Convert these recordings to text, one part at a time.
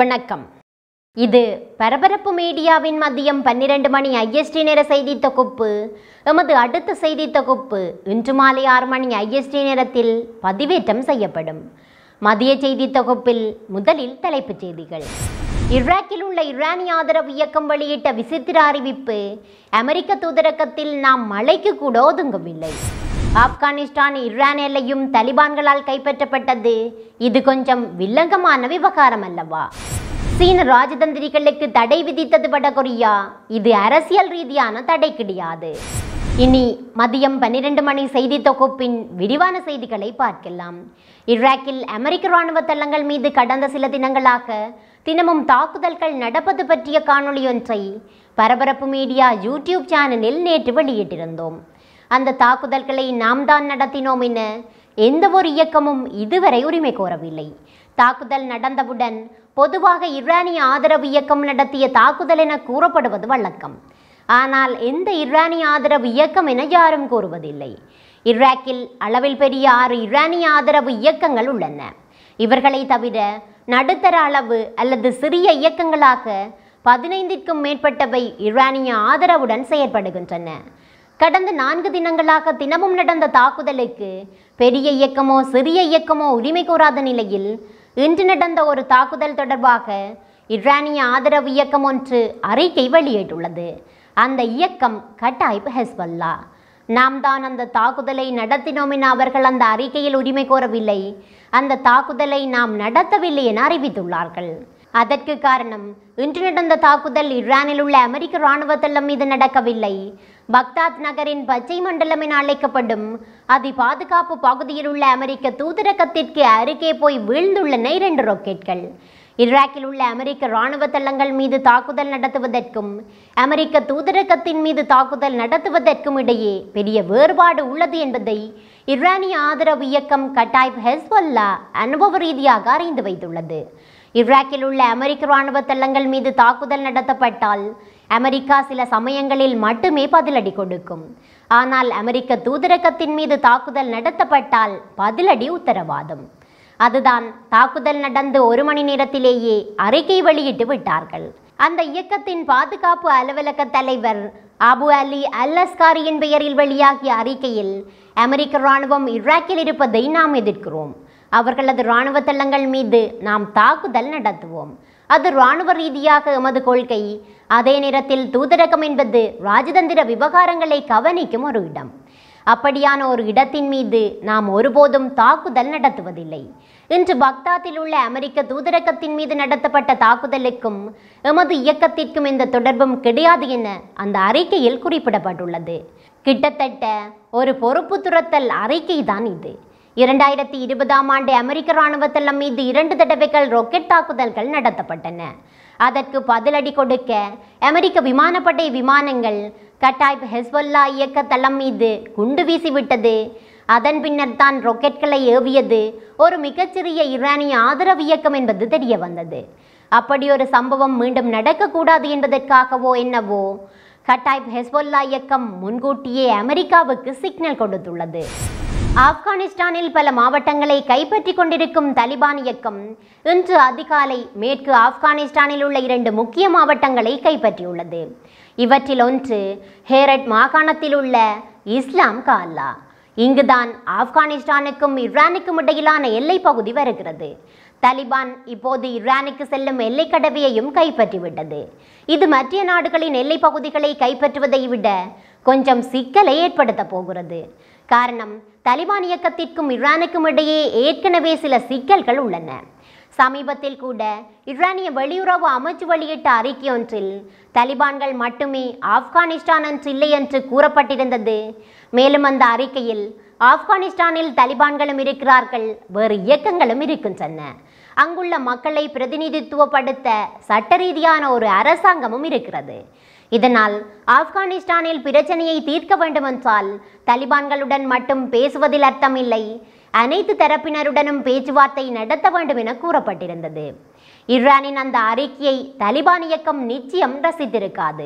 வணக்கம் இது பரபரப்பு மீடியாவின் மதியம் பன்னிரண்டு மணி ஐஎஸ்டி நேர செய்தி தொகுப்பு எமது அடுத்த செய்தி தொகுப்பு இன்று மாலை ஆறு மணி ஐஎஸ்டி நேரத்தில் பதிவேற்றம் செய்யப்படும் மதிய செய்தி தொகுப்பில் முதலில் தலைப்புச் செய்திகள் ஈராக்கில் உள்ள ஈரானிய ஆதரவு இயக்கம் வெளியிட்ட விசித்திர அறிவிப்பு அமெரிக்க தூதரகத்தில் நாம் மழைக்கு கூட ஒதுங்கவில்லை ஆப்கானிஸ்தான் ஈரான் எல்லையும் தலிபான்களால் கைப்பற்றப்பட்டது இது கொஞ்சம் வில்லங்கமான விவகாரம் அல்லவா சீன ராஜதந்திரிகளுக்கு தடை விதித்தது வடகொரியா இது அரசியல் ரீதியான தடை கிடையாது இனி மதியம் பன்னிரண்டு மணி செய்தி தொகுப்பின் விரிவான செய்திகளை பார்க்கலாம் ஈராக்கில் அமெரிக்க ராணுவ தளங்கள் மீது கடந்த சில தினங்களாக தினமும் தாக்குதல்கள் நடப்பது பற்றிய காணொளி ஒன்றை பரபரப்பு மீடியா யூடியூப் சேனலில் நேற்று வெளியிட்டிருந்தோம் அந்த தாக்குதல்களை நாம் தான் நடத்தினோம் என எந்த ஒரு இயக்கமும் இதுவரை உரிமை கோரவில்லை தாக்குதல் நடந்தவுடன் பொதுவாக ஈரானிய ஆதரவு இயக்கம் நடத்திய தாக்குதல் என கூறப்படுவது வழக்கம் ஆனால் எந்த ஈரானிய ஆதரவு இயக்கம் என யாரும் கூறுவதில்லை ஈராக்கில் அளவில் பெரிய ஆறு ஈரானிய ஆதரவு இயக்கங்கள் உள்ளன இவர்களை தவிர நடுத்தர அளவு அல்லது சிறிய இயக்கங்களாக பதினைந்திற்கும் மேற்பட்டவை ஈரானிய ஆதரவுடன் செயற்படுகின்றன கடந்த நான்கு தினங்களாக தினமும் நடந்த தாக்குதலுக்கு பெரிய இயக்கமோ சிறிய இயக்கமோ உரிமை கோராத நிலையில் இன்று நடந்த ஒரு தாக்குதல் தொடர்பாக ஈரானிய ஆதரவு இயக்கம் ஒன்று அறிக்கை வெளியிட்டுள்ளது அந்த இயக்கம் கட்டாய்ப் ஹெஸ்பல்லா நாம் தான் அந்த தாக்குதலை நடத்தினோம் என அவர்கள் அந்த அறிக்கையில் உரிமை கோரவில்லை அந்த தாக்குதலை நாம் நடத்தவில்லை என அறிவித்துள்ளார்கள் அதற்கு காரணம் இன்று நடந்த தாக்குதல் ஈரானில் உள்ள அமெரிக்க இராணுவ தளம் மீது நடக்கவில்லை பக்தாத் நகரின் பச்சை மண்டலம் என அழைக்கப்படும் அதி பாதுகாப்பு பகுதியில் உள்ள அமெரிக்க தூதரகத்திற்கு அருகே போய் வீழ்ந்துள்ளன இரண்டு ராக்கெட்கள் ஈராக்கில் உள்ள அமெரிக்க இராணுவ தளங்கள் மீது தாக்குதல் நடத்துவதற்கும் அமெரிக்க தூதரகத்தின் மீது தாக்குதல் நடத்துவதற்கும் இடையே பெரிய வேறுபாடு உள்ளது என்பதை ஈரானிய ஆதரவு இயக்கம் கட்டாய்ப் ஹெஸ்பல்லா அனுபவ ரீதியாக அறிந்து வைத்துள்ளது ஈராக்கில் உள்ள அமெரிக்க இராணுவ தளங்கள் மீது தாக்குதல் நடத்தப்பட்டால் அமெரிக்கா சில சமயங்களில் மட்டுமே பதிலடி கொடுக்கும் ஆனால் அமெரிக்க தூதரகத்தின் மீது தாக்குதல் நடத்தப்பட்டால் பதிலடி உத்தரவாதம் அதுதான் தாக்குதல் நடந்து ஒரு மணி நேரத்திலேயே அறிக்கை வெளியிட்டு விட்டார்கள் அந்த இயக்கத்தின் பாதுகாப்பு அலுவலக தலைவர் அபு அலி அல் அஸ்காரியின் பெயரில் வெளியாகிய அறிக்கையில் அமெரிக்க இராணுவம் ஈராக்கில் இருப்பதை நாம் எதிர்க்கிறோம் அவர்களது இராணுவ தளங்கள் மீது நாம் தாக்குதல் நடத்துவோம் அது இராணுவ ரீதியாக எமது கொள்கை அதே நேரத்தில் தூதரகம் என்பது ராஜதந்திர விவகாரங்களை கவனிக்கும் ஒரு இடம் அப்படியான ஒரு இடத்தின் மீது நாம் ஒருபோதும் தாக்குதல் நடத்துவதில்லை இன்று பக்தாத்தில் உள்ள அமெரிக்க தூதரகத்தின் மீது நடத்தப்பட்ட தாக்குதலுக்கும் எமது இயக்கத்திற்கும் எந்த தொடர்பும் கிடையாது என அந்த அறிக்கையில் குறிப்பிடப்பட்டுள்ளது கிட்டத்தட்ட ஒரு பொறுப்பு துரத்தல் அறிக்கை தான் இது இரண்டாயிரத்தி இருபதாம் ஆண்டு அமெரிக்க இராணுவ தளம் மீது இரண்டு தடவைகள் ராக்கெட் தாக்குதல்கள் நடத்தப்பட்டன அதற்கு பதிலடி கொடுக்க அமெரிக்க விமானப்படை விமானங்கள் கட்டாய்ப் ஹெஸ்பொல்லா இயக்க தளம் மீது குண்டு வீசிவிட்டது அதன் பின்னர் தான் ராக்கெட்களை ஏவியது ஒரு மிகச்சிறிய ஈரானிய ஆதரவு இயக்கம் என்பது தெரிய வந்தது அப்படி ஒரு சம்பவம் மீண்டும் நடக்கக்கூடாது என்பதற்காகவோ என்னவோ கட்டாய்ப் ஹெஸ்பொல்லா இயக்கம் முன்கூட்டியே அமெரிக்காவுக்கு சிக்னல் கொடுத்துள்ளது ஆப்கானிஸ்தானில் பல மாவட்டங்களை கைப்பற்றி கொண்டிருக்கும் தலிபான் இயக்கம் இன்று அதிகாலை மேற்கு ஆப்கானிஸ்தானில் உள்ள இரண்டு முக்கிய மாவட்டங்களை கைப்பற்றியுள்ளது இவற்றில் ஒன்று ஹேரட் மாகாணத்தில் உள்ள இஸ்லாம் கால்லா இங்குதான் ஆப்கானிஸ்தானுக்கும் ஈரானுக்கும் இடையிலான எல்லை பகுதி வருகிறது தலிபான் இப்போது ஈரானுக்கு செல்லும் எல்லை கடவையையும் கைப்பற்றிவிட்டது இது மற்ற நாடுகளின் எல்லை பகுதிகளை கைப்பற்றுவதை விட கொஞ்சம் சிக்கலை ஏற்படுத்த போகிறது காரணம் தலிபான் இயக்கத்திற்கும் ஈரானுக்கும் இடையே ஏற்கனவே சில சிக்கல்கள் உள்ளன சமீபத்தில் கூட ஈரானிய வெளியுறவு அமைச்சு வெளியிட்ட அறிக்கை ஒன்றில் தலிபான்கள் மட்டுமே ஆப்கானிஸ்தான் என்று இல்லை என்று கூறப்பட்டிருந்தது மேலும் அந்த அறிக்கையில் ஆப்கானிஸ்தானில் தலிபான்களும் இருக்கிறார்கள் வேறு இயக்கங்களும் இருக்கின்றன அங்குள்ள மக்களை பிரதிநிதித்துவப்படுத்த சட்ட ரீதியான ஒரு அரசாங்கமும் இருக்கிறது இதனால் ஆப்கானிஸ்தானில் பிரச்சனையை தீர்க்க வேண்டுமென்றால் தலிபான்களுடன் மட்டும் பேசுவதில் அர்த்தமில்லை அனைத்து தரப்பினருடனும் பேச்சுவார்த்தை நடத்த வேண்டும் என கூறப்பட்டிருந்தது ஈரானின் அந்த அறிக்கையை தலிபான் இயக்கம் நிச்சயம் ரசித்திருக்காது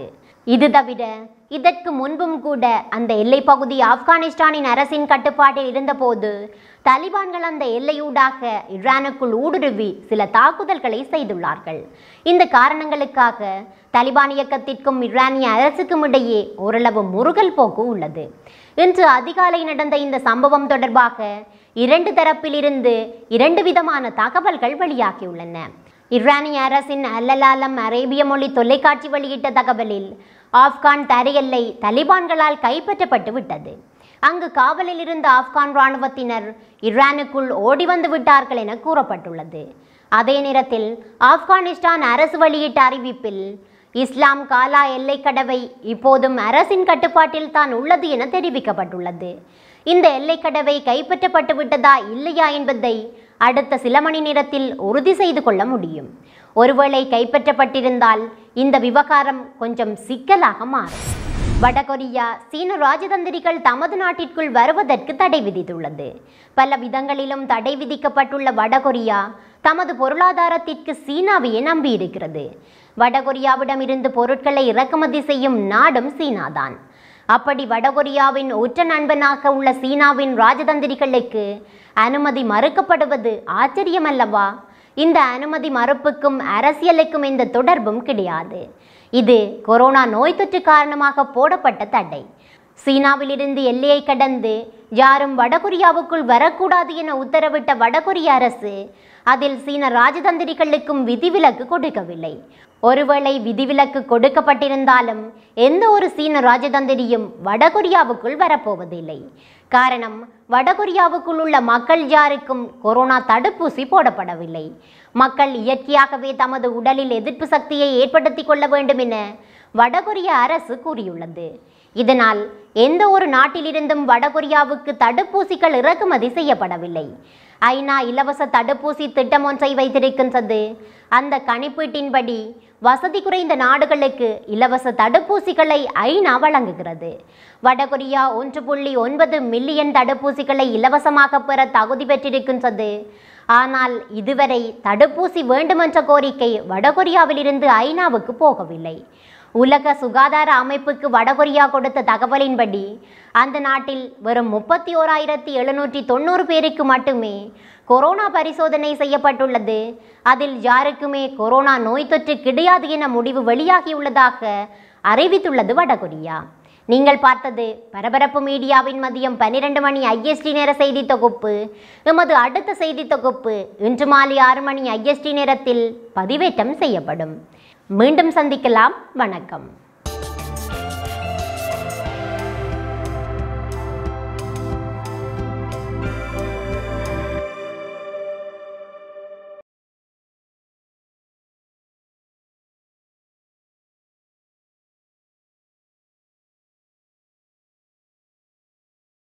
இது தவிர இதற்கு முன்பும் கூட அந்த எல்லைப் பகுதி ஆப்கானிஸ்தானின் அரசின் கட்டுப்பாட்டில் இருந்தபோது தலிபான்கள் அந்த எல்லையூடாக ஈரானுக்குள் ஊடுருவி சில தாக்குதல்களை செய்துள்ளார்கள் இந்த காரணங்களுக்காக தலிபான் இயக்கத்திற்கும் ஈரானிய அரசுக்கும் இடையே ஓரளவு முருகல் போக்கு உள்ளது இன்று அதிகாலை நடந்த இந்த சம்பவம் தொடர்பாக இரண்டு தரப்பிலிருந்து இரண்டு விதமான தகவல்கள் வெளியாகியுள்ளன ஈரானிய அரசின் அல்லலாலம் அரேபிய மொழி தொலைக்காட்சி வெளியிட்ட தகவலில் ஆப்கான் தரையெல்லை தலிபான்களால் கைப்பற்றப்பட்டு விட்டது அங்கு காவலில் இருந்த ஆப்கான் இராணுவத்தினர் ஈரானுக்குள் ஓடி வந்து விட்டார்கள் என கூறப்பட்டுள்ளது அதே நேரத்தில் ஆப்கானிஸ்தான் அரசு வெளியிட்ட அறிவிப்பில் இஸ்லாம் காலா எல்லைக்கடவை இப்போதும் அரசின் கட்டுப்பாட்டில் தான் உள்ளது என தெரிவிக்கப்பட்டுள்ளது இந்த எல்லைக்கடவை கைப்பற்றப்பட்டு விட்டதா இல்லையா என்பதை அடுத்த சில மணி நேரத்தில் உறுதி செய்து கொள்ள முடியும் ஒருவேளை கைப்பற்றப்பட்டிருந்தால் இந்த விவகாரம் கொஞ்சம் சிக்கலாக மாறும் வடகொரியா சீன ராஜதந்திரிகள் தமது நாட்டிற்குள் வருவதற்கு தடை விதித்துள்ளது பல விதங்களிலும் தடை விதிக்கப்பட்டுள்ள வடகொரியா தமது பொருளாதாரத்திற்கு சீனாவையே நம்பியிருக்கிறது வடகொரியாவிடமிருந்து பொருட்களை இறக்குமதி செய்யும் நாடும் சீனாதான் அப்படி வடகொரியாவின் உற்ற நண்பனாக உள்ள சீனாவின் ராஜதந்திரிகளுக்கு அனுமதி மறுக்கப்படுவது ஆச்சரியமல்லவா இந்த அனுமதி மறுப்புக்கும் அரசியலுக்கும் எந்த தொடர்பும் கிடையாது இது கொரோனா நோய் தொற்று காரணமாக போடப்பட்ட தடை சீனாவிலிருந்து எல்லையை கடந்து யாரும் வடகொரியாவுக்குள் வரக்கூடாது என உத்தரவிட்ட வடகொரிய அரசு அதில் சீன ராஜதந்திரிகளுக்கும் விதிவிலக்கு கொடுக்கவில்லை ஒருவேளை விதிவிலக்கு கொடுக்கப்பட்டிருந்தாலும் எந்த ஒரு சீன ராஜதந்திரியும் வடகொரியாவுக்குள் வரப்போவதில்லை காரணம் வடகொரியாவுக்குள் உள்ள மக்கள் யாருக்கும் கொரோனா தடுப்பூசி போடப்படவில்லை மக்கள் இயற்கையாகவே தமது உடலில் எதிர்ப்பு சக்தியை ஏற்படுத்தி கொள்ள வேண்டும் என வடகொரிய அரசு கூறியுள்ளது இதனால் எந்த ஒரு நாட்டிலிருந்தும் வடகொரியாவுக்கு தடுப்பூசிகள் இறக்குமதி செய்யப்படவில்லை ஐநா இலவச தடுப்பூசி திட்டம் ஒன்றை வைத்திருக்கின்றது அந்த கணிப்பீட்டின்படி வசதி குறைந்த நாடுகளுக்கு இலவச தடுப்பூசிகளை ஐநா வழங்குகிறது வடகொரியா ஒன்று புள்ளி ஒன்பது மில்லியன் தடுப்பூசிகளை இலவசமாக பெற தகுதி பெற்றிருக்கின்றது ஆனால் இதுவரை தடுப்பூசி வேண்டுமென்ற கோரிக்கை வடகொரியாவிலிருந்து ஐநாவுக்கு போகவில்லை உலக சுகாதார அமைப்புக்கு வடகொரியா கொடுத்த தகவலின்படி அந்த நாட்டில் வெறும் முப்பத்தி ஓராயிரத்தி எழுநூற்றி தொண்ணூறு பேருக்கு மட்டுமே கொரோனா பரிசோதனை செய்யப்பட்டுள்ளது அதில் யாருக்குமே கொரோனா நோய் தொற்று கிடையாது என முடிவு வெளியாகியுள்ளதாக அறிவித்துள்ளது வடகொரியா நீங்கள் பார்த்தது பரபரப்பு மீடியாவின் மதியம் பன்னிரண்டு மணி ஐஎஸ்டி நேர செய்தி தொகுப்பு எமது அடுத்த செய்தி தொகுப்பு இன்று மாலை ஆறு மணி ஐஎஸ்டி நேரத்தில் பதிவேற்றம் செய்யப்படும் மீண்டும் சந்திக்கலாம் வணக்கம்